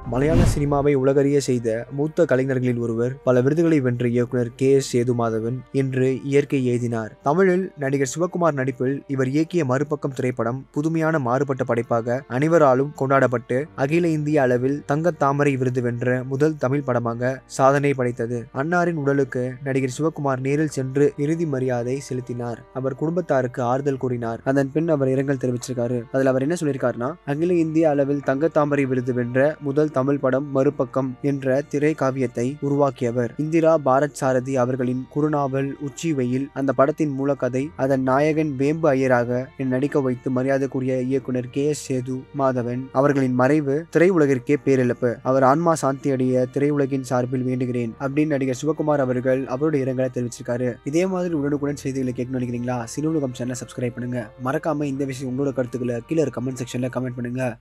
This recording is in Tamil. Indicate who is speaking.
Speaker 1: மலையாள சினிமாவை உலகறிய செய்த மூத்த கலைஞர்களில் ஒருவர் பல விருதுகளை வென்ற இயக்குனர் கே எஸ் சேதுமாதவன் இன்று இயற்கை எழுதினார் தமிழில் நடிகர் சிவகுமார் நடிப்பில் இவர் இயக்கிய மறுபக்கம் திரைப்படம் புதுமையான மாறுபட்ட படைப்பாக அனைவராலும் கொண்டாடப்பட்டு அகில இந்திய அளவில் தங்க தாமரை விருது வென்ற முதல் தமிழ் படமாக சாதனை படைத்தது அன்னாரின் உடலுக்கு நடிகர் சிவகுமார் நேரில் சென்று இறுதி மரியாதை செலுத்தினார் அவர் குடும்பத்தாருக்கு ஆறுதல் கூறினார் அதன் பின் அவர் இரங்கல் தெரிவிச்சிருக்காரு அதுல அவர் என்ன சொல்லியிருக்காருன்னா அகில இந்திய அளவில் தங்க தாமரை விருது வென்ற முதல் தமிழ் படம் மறுபக்கம் என்ற திரை காவியத்தை உருவாக்கியவர் இந்திரா பாரத் சாரதி அவர்களின் குறுநாவல் உச்சி வெயில் அந்த படத்தின் மூலக்கதை அதன் நாயகன் வேம்பு ஐயராக என் நடிக்க வைத்து மரியாதைக்குரிய இயக்குனர் கே எஸ் சேது மாதவன் அவர்களின் மறைவு திரையுலகிற்கே பேரிழப்பு அவர் ஆன்மா சாந்தி அடைய திரையுலகின் சார்பில் வேண்டுகிறேன் அப்படின்னு நடிகர் சிவகுமார் அவர்கள் அவருடைய இரங்கலை தெரிவிச்சிருக்காரு இதே மாதிரி உடனுக்குடன் செய்திகளை கேட்கணும் நினைக்கிறீங்களா சிலுவலகம் சேனலை சப்ஸ்கிரைப் பண்ணுங்க மறக்காம இந்த விஷயம் உங்களோட கருத்துக்களை கீழே கமெண்ட் செக்ஷன்ல கமெண்ட் பண்ணுங்க